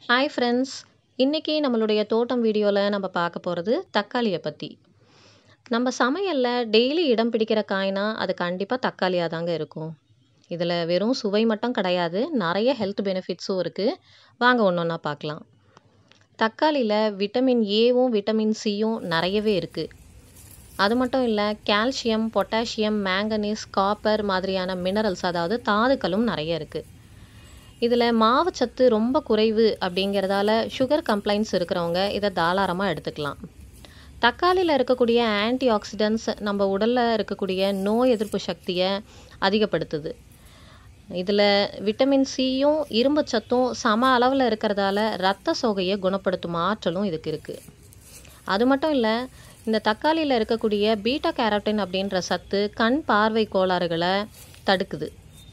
hi friends இன்றைக்கி நம்மளுடைய தோட்டம் வீடியோவில் நம்ம பார்க்க போகிறது தக்காளியை பற்றி நம்ம சமையலில் டெய்லி இடம் பிடிக்கிற காய்னா அது கண்டிப்பாக தக்காளியாக தாங்க இருக்கும் இதில் வெறும் சுவை மட்டும் கிடையாது நிறைய ஹெல்த் பெனிஃபிட்ஸும் இருக்குது வாங்க ஒன்று ஒன்றா பார்க்கலாம் தக்காளியில் விட்டமின் ஏவும் விட்டமின் சியும் நிறையவே இருக்குது அது மட்டும் இல்லை கால்சியம் பொட்டாசியம் மேங்கனீஸ் காப்பர் மாதிரியான மினரல்ஸ் அதாவது தாதுக்களும் நிறைய இருக்குது இதில் மாவுச்சத்து ரொம்ப குறைவு அப்படிங்கிறதால சுகர் கம்ப்ளைண்ட்ஸ் இருக்கிறவங்க இதை தாராளமாக எடுத்துக்கலாம் தக்காளியில் இருக்கக்கூடிய ஆன்டி ஆக்சிடென்ட்ஸ் நம்ம உடலில் இருக்கக்கூடிய நோய் எதிர்ப்பு சக்தியை அதிகப்படுத்துது இதில் விட்டமின் சியும் இரும்பு சத்தும் சம அளவில் இருக்கிறதால ரத்த சோகையை குணப்படுத்தும் ஆற்றலும் இதுக்கு இருக்குது அது மட்டும் இல்லை இந்த தக்காளியில் இருக்கக்கூடிய பீட்டா கேரோட்டின் அப்படின்ற சத்து கண் பார்வை கோளாறுகளை தடுக்குது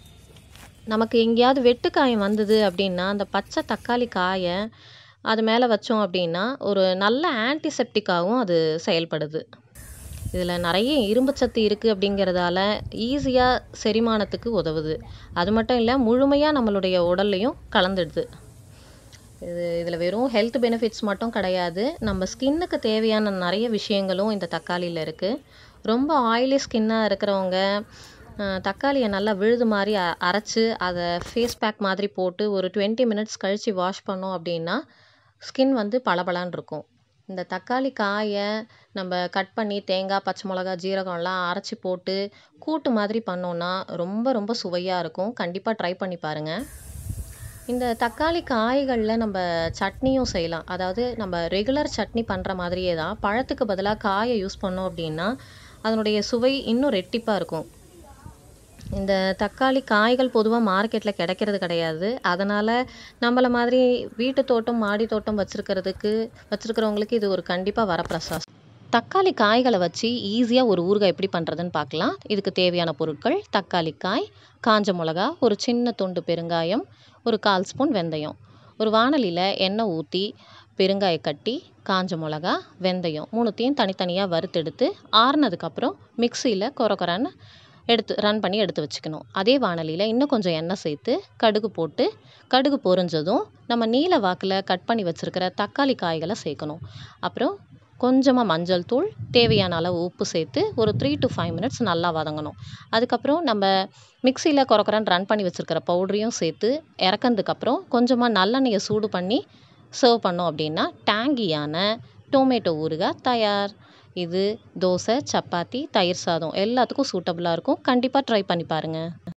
நமக்கு எங்கேயாவது வெட்டுக்காயம் வந்தது அப்படின்னா அந்த பச்சை தக்காளி காயை அது மேலே வச்சோம் அப்படின்னா ஒரு நல்ல ஆன்டிசெப்டிக்காகவும் அது செயல்படுது இதில் நிறைய இரும்பு சத்து இருக்குது அப்படிங்கிறதால ஈஸியாக செரிமானத்துக்கு உதவுது அது மட்டும் இல்லை முழுமையாக நம்மளுடைய உடல்லையும் கலந்துடுது இது இதில் வெறும் ஹெல்த் பெனிஃபிட்ஸ் மட்டும் கிடையாது நம்ம ஸ்கின்னுக்கு தேவையான நிறைய விஷயங்களும் இந்த தக்காளியில் இருக்குது ரொம்ப ஆயிலி ஸ்கின்னாக இருக்கிறவங்க தக்காளியை நல்லா விழுது மாதிரி அரைச்சி அதை ஃபேஸ் பேக் மாதிரி போட்டு ஒரு டுவெண்ட்டி மினிட்ஸ் கழித்து வாஷ் பண்ணோம் அப்படின்னா ஸ்கின் வந்து பளபளன்னு இருக்கும் இந்த தக்காளி காயை நம்ம கட் பண்ணி தேங்காய் பச்சை மிளகா ஜீரகம்லாம் அரைச்சி போட்டு கூட்டு மாதிரி பண்ணோன்னா ரொம்ப ரொம்ப சுவையாக இருக்கும் கண்டிப்பாக ட்ரை பண்ணி பாருங்கள் இந்த தக்காளி காய்களில் நம்ம சட்னியும் செய்யலாம் அதாவது நம்ம ரெகுலர் சட்னி பண்ணுற மாதிரியே தான் பழத்துக்கு பதிலாக காயை யூஸ் பண்ணோம் அப்படின்னா அதனுடைய சுவை இன்னும் ரெட்டிப்பாக இருக்கும் இந்த தக்காளி காய்கள் பொதுவாக மார்க்கெட்டில் கிடைக்கிறது கிடையாது அதனால் நம்மளை மாதிரி வீட்டு தோட்டம் மாடி தோட்டம் வச்சுருக்கிறதுக்கு வச்சுருக்கிறவங்களுக்கு இது ஒரு கண்டிப்பாக வரப்பிரசாதம் தக்காளி காய்களை வச்சு ஈஸியாக ஒரு ஊறுகாய் எப்படி பண்ணுறதுன்னு பார்க்கலாம் இதுக்கு தேவையான பொருட்கள் தக்காளி காய் காஞ்ச மிளகா ஒரு சின்ன துண்டு பெருங்காயம் ஒரு கால் ஸ்பூன் வெந்தயம் ஒரு வானலியில் எண்ணெய் ஊற்றி பெருங்காய கட்டி காஞ்ச மிளகா வெந்தயம் மூணுத்தையும் தனித்தனியாக வறுத்தெடுத்து ஆறுனதுக்கப்புறம் மிக்சியில் கொர கொரன்னு எடுத்து ரன் பண்ணி எடுத்து வச்சுக்கணும் அதே வானலியில் இன்னும் கொஞ்சம் எண்ணெய் சேர்த்து கடுகு போட்டு கடுகு பொரிஞ்சதும் நம்ம நீல வாக்கில் கட் பண்ணி வச்சுருக்கிற தக்காளி காய்களை சேர்க்கணும் அப்புறம் கொஞ்சமாக மஞ்சள் தூள் தேவையான அளவு உப்பு சேர்த்து ஒரு த்ரீ டு ஃபைவ் மினிட்ஸ் நல்லா வதங்கணும் அதுக்கப்புறம் நம்ம மிக்சியில் குறக்குறன்னு ரன் பண்ணி வச்சுருக்கிற பவுடரையும் சேர்த்து இறக்கறதுக்கப்புறம் கொஞ்சமாக நல்லெண்ணெயை சூடு பண்ணி சர்வ் பண்ணோம் அப்படின்னா டேங்கியான டொமேட்டோ ஊறுகாய் தயார் இது தோசை சப்பாத்தி தயிர் சாதம் எல்லாத்துக்கும் சூட்டபுளாக இருக்கும் கண்டிப்பாக ட்ரை பண்ணி பாருங்கள்